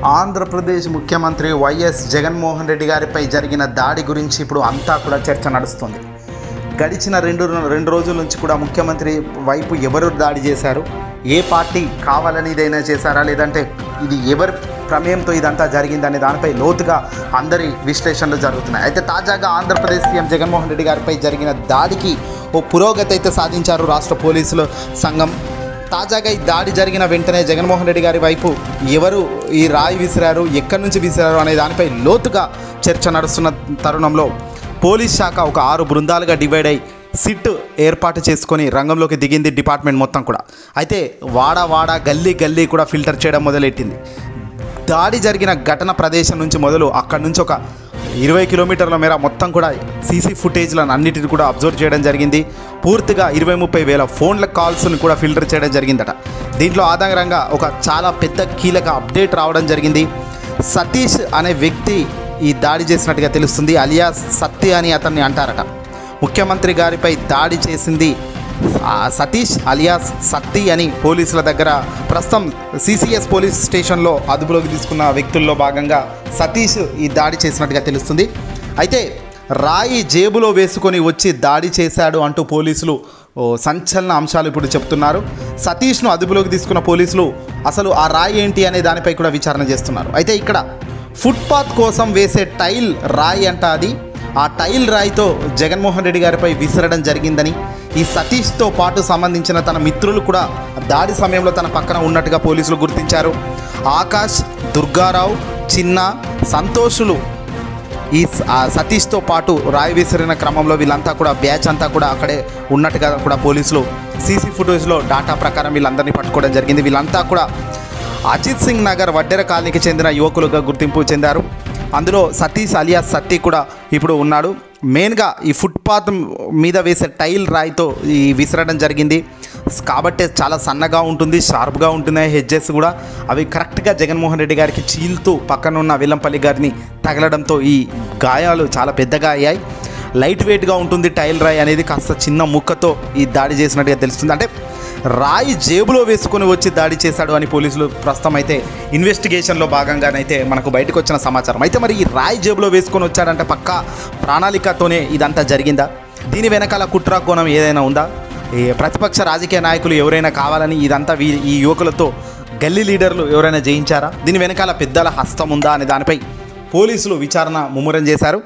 ఆంధ్రప్రదేశ్ ముఖ్యమంత్రి వైఎస్ జగన్మోహన్ రెడ్డి గారిపై జరిగిన దాడి గురించి ఇప్పుడు అంతా కూడా చర్చ నడుస్తుంది గడిచిన రెండు రెండు రోజుల నుంచి కూడా ముఖ్యమంత్రి వైపు ఎవరు దాడి చేశారు ఏ పార్టీ కావాలని ఇదైనా చేశారా లేదంటే ఇది ఎవరి ప్రమేయంతో ఇదంతా జరిగిందనే దానిపై లోతుగా అందరి విశ్లేషణలు జరుగుతున్నాయి అయితే తాజాగా ఆంధ్రప్రదేశ్ సీఎం జగన్మోహన్ రెడ్డి గారిపై జరిగిన దాడికి ఓ పురోగతి అయితే సాధించారు రాష్ట్ర పోలీసుల సంఘం తాజాగా ఈ దాడి జరిగిన వెంటనే జగన్మోహన్ రెడ్డి గారి వైపు ఎవరు ఈ రాయి విసిరారు ఎక్కడి నుంచి విసిరారు అనే దానిపై లోతుగా చర్చ నడుస్తున్న తరుణంలో పోలీస్ శాఖ ఒక ఆరు బృందాలుగా డివైడ్ అయి సిట్ ఏర్పాటు చేసుకొని రంగంలోకి దిగింది డిపార్ట్మెంట్ మొత్తం కూడా అయితే వాడ వాడ గల్లీ గల్లీ కూడా ఫిల్టర్ చేయడం మొదలెట్టింది దాడి జరిగిన ఘటన ప్రదేశం నుంచి మొదలు అక్కడి నుంచి ఒక ఇరవై కిలోమీటర్ల మేర మొత్తం కూడా సీసీ ఫుటేజ్లను అన్నిటిని కూడా అబ్జర్వ్ చేయడం జరిగింది పూర్తిగా ఇరవై ముప్పై వేల ఫోన్ల కాల్స్ని కూడా ఫిల్టర్ చేయడం జరిగిందట దీంట్లో ఆధారంగా ఒక చాలా పెద్ద కీలక అప్డేట్ రావడం జరిగింది సతీష్ అనే వ్యక్తి ఈ దాడి చేసినట్టుగా తెలుస్తుంది అలియాస్ సత్య అని అతన్ని అంటారట ముఖ్యమంత్రి గారిపై దాడి చేసింది ఆ సతీష్ అలియాస్ సత్తి అని పోలీసుల దగ్గర ప్రస్తుతం సిసిఎస్ పోలీస్ స్టేషన్లో అదుపులోకి తీసుకున్న వ్యక్తుల్లో భాగంగా సతీష్ ఈ దాడి చేసినట్టుగా తెలుస్తుంది అయితే రాయి జేబులో వేసుకొని వచ్చి దాడి చేశాడు అంటూ పోలీసులు ఓ సంచలన అంశాలు ఇప్పుడు చెప్తున్నారు సతీష్ను అదుపులోకి తీసుకున్న పోలీసులు అసలు ఆ రాయి ఏంటి అనే దానిపై కూడా విచారణ చేస్తున్నారు అయితే ఇక్కడ ఫుట్పాత్ కోసం వేసే టైల్ రాయి అంట అది ఆ టైల్ రాయితో జగన్మోహన్ రెడ్డి గారిపై విసరడం జరిగిందని ఈ సతీష్తో పాటు సంబంధించిన తన మిత్రులు కూడా దాడి సమయంలో తన పక్కన ఉన్నట్టుగా పోలీసులు గుర్తించారు ఆకాష్ దుర్గారావు చిన్న సంతోషులు ఈ స- ఆ సతీష్తో పాటు రాయి విసిరిన క్రమంలో వీళ్ళంతా కూడా బ్యాచ్ అంతా కూడా అక్కడే ఉన్నట్టుగా కూడా పోలీసులు సీసీ ఫుటేజ్లో డాటా ప్రకారం వీళ్ళందరినీ పట్టుకోవడం జరిగింది వీళ్ళంతా కూడా అజిత్ సింగ్ నగర్ వడ్డెర కాలనీకి చెందిన యువకులుగా గుర్తింపు చెందారు అందులో సతీష్ అలియాస్ సతీ కూడా ఇప్పుడు ఉన్నాడు మెయిన్గా ఈ ఫుట్పాత్ మీద వేసే టైల్ రాయితో ఈ విసరడం జరిగింది కాబట్టి చాలా సన్నగా ఉంటుంది షార్ప్గా ఉంటున్నాయి హెడ్జెస్ కూడా అవి కరెక్ట్గా జగన్మోహన్ రెడ్డి గారికి చీల్తూ పక్కన ఉన్న వెల్లంపల్లి గారిని తగలడంతో ఈ గాయాలు చాలా పెద్దగా అయ్యాయి లైట్ వెయిట్గా ఉంటుంది టైల్ రాయి అనేది కాస్త చిన్న ముక్కతో ఈ దాడి చేసినట్టుగా తెలుస్తుంది అంటే రాయి జేబులో వేసుకొని వచ్చి దాడి చేశాడు అని పోలీసులు ప్రస్తుతం అయితే ఇన్వెస్టిగేషన్లో భాగంగానైతే మనకు బయటకు వచ్చిన సమాచారం అయితే మరి ఈ రాయి జేబులో వేసుకొని వచ్చాడంటే పక్కా ప్రణాళికతోనే ఇదంతా జరిగిందా దీని వెనకాల కుట్ర కోణం ఏదైనా ఉందా ఈ ప్రతిపక్ష రాజకీయ నాయకులు ఎవరైనా కావాలని ఇదంతా వీ- ఈ యువకులతో గల్లీ లీడర్లు ఎవరైనా జయించారా దీని వెనకాల పెద్దల హస్తం ఉందా అనే దానిపై పోలీసులు విచారణ ముమ్మరం చేశారు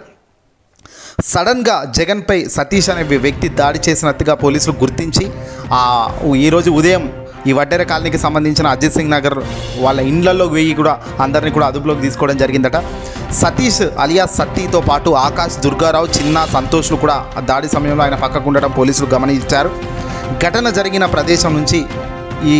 సడన్గా జగన్పై సతీష్ అనే వ్యక్తి దాడి చేసినట్టుగా పోలీసులు గుర్తించి ఆ ఈరోజు ఉదయం ఈ వడ్డెర కాలనీకి సంబంధించిన అజిత్ సింగ్ నగర్ వాళ్ళ ఇండ్లలోకి వెయ్యి కూడా అందరినీ కూడా అదుపులోకి తీసుకోవడం జరిగిందట సతీష్ అలియాస్ సత్తితో పాటు ఆకాష్ దుర్గారావు చిన్న సంతోష్లు కూడా ఆ దాడి సమయంలో ఆయన పక్కకు ఉండడం పోలీసులు గమనించారు ఘటన జరిగిన ప్రదేశం నుంచి ఈ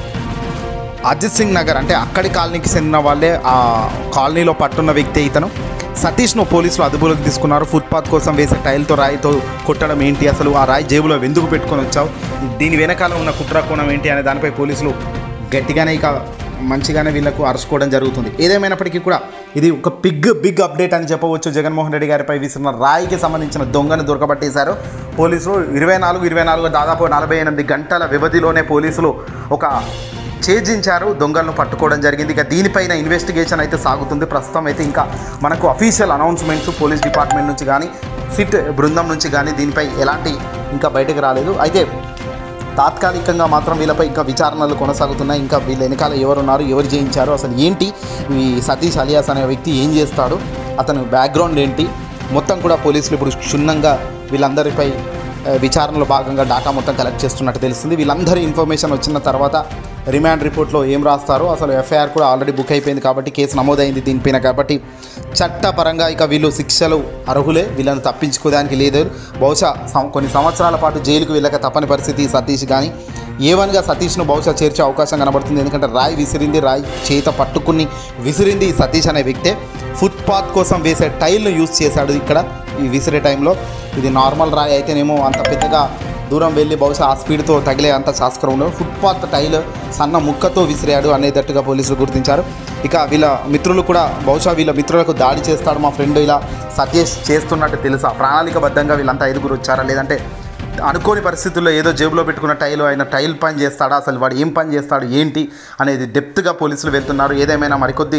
అజిత్ సింగ్ నగర్ అంటే అక్కడి కాలనీకి చెందిన వాళ్ళే ఆ కాలనీలో పట్టున్న వ్యక్తి ఇతను సతీష్ను పోలీసులు అదుపులోకి తీసుకున్నారు ఫుట్పాత్ కోసం వేసే టైల్తో రాయితో కొట్టడం ఏంటి అసలు ఆ రాయి జేబులో ఎందుకు పెట్టుకొని వచ్చావు దీని వెనకాల ఉన్న కుట్ర కోణం ఏంటి అనే దానిపై పోలీసులు గట్టిగానే ఇక మంచిగానే వీళ్ళకు అరుచుకోవడం జరుగుతుంది ఏదేమైనప్పటికీ కూడా ఇది ఒక బిగ్ బిగ్ అప్డేట్ అని చెప్పవచ్చు జగన్మోహన్ రెడ్డి గారిపై విసిరిన రాయికి సంబంధించిన దొంగను దొరకబట్టేశారు పోలీసులు ఇరవై నాలుగు ఇరవై నాలుగు దాదాపు నలభై ఎనిమిది గంటల వ్యవధిలోనే పోలీసులు ఒక ఛేదించారు దొంగలను పట్టుకోవడం జరిగింది ఇక దీనిపైన ఇన్వెస్టిగేషన్ అయితే సాగుతుంది ప్రస్తుతం అయితే ఇంకా మనకు అఫీషియల్ అనౌన్స్మెంట్స్ పోలీస్ డిపార్ట్మెంట్ నుంచి కానీ సిట్ బృందం నుంచి కానీ దీనిపై ఎలాంటి ఇంకా బయటకు రాలేదు అయితే తాత్కాలికంగా మాత్రం వీళ్ళపై ఇంకా విచారణలు కొనసాగుతున్నాయి ఇంకా వీళ్ళ వెనకాల ఎవరున్నారు ఎవరు చేయించారు అసలు ఏంటి ఈ సతీష్ అలియాస్ అనే వ్యక్తి ఏం చేస్తాడు అతను బ్యాక్గ్రౌండ్ ఏంటి మొత్తం కూడా పోలీసులు ఇప్పుడు క్షుణ్ణంగా వీళ్ళందరిపై ఆ, విచారణలో భాగంగా డాటా మొత్తం కలెక్ట్ చేస్తున్నట్టు తెలుస్తుంది వీళ్ళందరి ఇన్ఫర్మేషన్ వచ్చిన తర్వాత రిమాండ్ రిపోర్ట్లో ఏం రాస్తారో అసలు ఎఫ్ఐఆర్ కూడా ఆల్రెడీ బుక్ అయిపోయింది కాబట్టి కేసు నమోదైంది దీనిపైన కాబట్టి చట్టపరంగా ఇక వీళ్ళు శిక్షలు అర్హులే వీళ్ళని తప్పించుకోవడానికి లేదు బహుశా సం- కొన్ని సంవత్సరాల పాటు జైలుకు వెళ్ళక తప్పని పరిస్థితి సతీష్ కానీ ఏవన్గా సతీష్ను బహుశా చేర్చే అవకాశం కనబడుతుంది ఎందుకంటే రాయి విసిరింది రాయి చేత పట్టుకుని విసిరింది ఈ సతీష్ అనే వ్యక్తే ఫుట్పాత్ కోసం వేసే టైల్ను యూజ్ చేశాడు ఇక్కడ ఈ విసిరే టైంలో ఇది నార్మల్ రాయి అయితేనేమో అంత పెద్దగా దూరం వెళ్ళి బహుశా ఆ స్పీడ్తో తగిలే అంత శాస్త్రం ఉండదు ఫుట్పాత్ టైల్ సన్న ముక్కతో విసిరాడు అనేటట్టుగా పోలీసులు గుర్తించారు ఇక వీళ్ళ మిత్రులు కూడా బహుశా వీళ్ళ మిత్రులకు దాడి చేస్తాడు మా ఫ్రెండ్ ఇలా సతీష్ చేస్తున్నట్టు తెలుసా ప్రణాళికబద్ధంగా వీళ్ళంతా ఐదుగురు వచ్చారా లేదంటే అనుకోని పరిస్థితుల్లో ఏదో జేబులో పెట్టుకున్న టైల్ ఆయన టైల్ పని చేస్తాడా అసలు వాడు ఏం పని చేస్తాడు ఏంటి అనేది డెప్త్గా పోలీసులు వెళ్తున్నారు ఏదేమైనా మరికొద్ది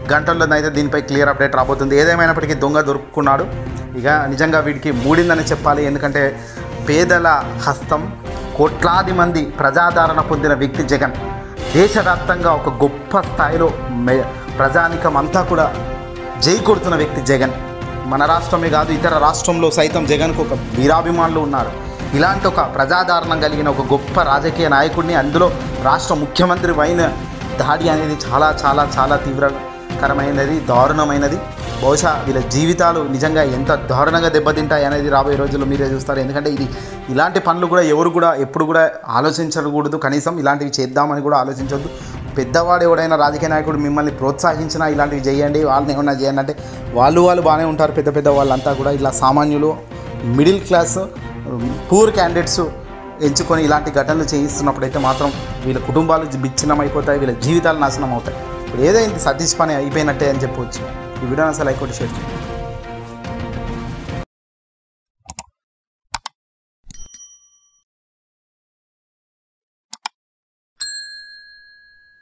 గంటల్లో అయితే దీనిపై క్లియర్ అప్డేట్ రాబోతుంది ఏదేమైనప్పటికీ దొంగ దొరుకున్నాడు ఇక నిజంగా వీడికి మూడిందని చెప్పాలి ఎందుకంటే పేదల హస్తం కోట్లాది మంది ప్రజాదరణ పొందిన వ్యక్తి జగన్ దేశవ్యాప్తంగా ఒక గొప్ప స్థాయిలో మే ప్రజానికం అంతా కూడా జై కొడుతున్న వ్యక్తి జగన్ మన రాష్ట్రమే కాదు ఇతర రాష్ట్రంలో సైతం జగన్కు ఒక వీరాభిమానులు ఉన్నారు ఇలాంటి ఒక ప్రజాదరణ కలిగిన ఒక గొప్ప రాజకీయ నాయకుడిని అందులో రాష్ట్ర ముఖ్యమంత్రి పైన దాడి అనేది చాలా చాలా చాలా తీవ్రకరమైనది దారుణమైనది బహుశా వీళ్ళ జీవితాలు నిజంగా ఎంత దారుణంగా దెబ్బతింటాయి అనేది రాబోయే రోజుల్లో మీరే చూస్తారు ఎందుకంటే ఇది ఇలాంటి పనులు కూడా ఎవరు కూడా ఎప్పుడు కూడా ఆలోచించకూడదు కనీసం ఇలాంటివి చేద్దామని కూడా ఆలోచించవద్దు పెద్దవాడు ఎవడైనా రాజకీయ నాయకుడు మిమ్మల్ని ప్రోత్సహించినా ఇలాంటివి చేయండి వాళ్ళని ఏమన్నా చేయండి అంటే వాళ్ళు వాళ్ళు బాగానే ఉంటారు పెద్ద పెద్ద వాళ్ళంతా కూడా ఇలా సామాన్యులు మిడిల్ క్లాస్ పూర్ క్యాండిడేట్స్ ఎంచుకొని ఇలాంటి ఘటనలు చేయిస్తున్నప్పుడైతే మాత్రం వీళ్ళ కుటుంబాలు విచ్ఛిన్నం అయిపోతాయి వీళ్ళ జీవితాలు నాశనం అవుతాయి ఇప్పుడు ఏదైంది సతీష్ పని అయిపోయినట్టే అని చెప్పవచ్చు ఈ వీడియోని అసలు లైక్ కొట్టి షేర్ చేయండి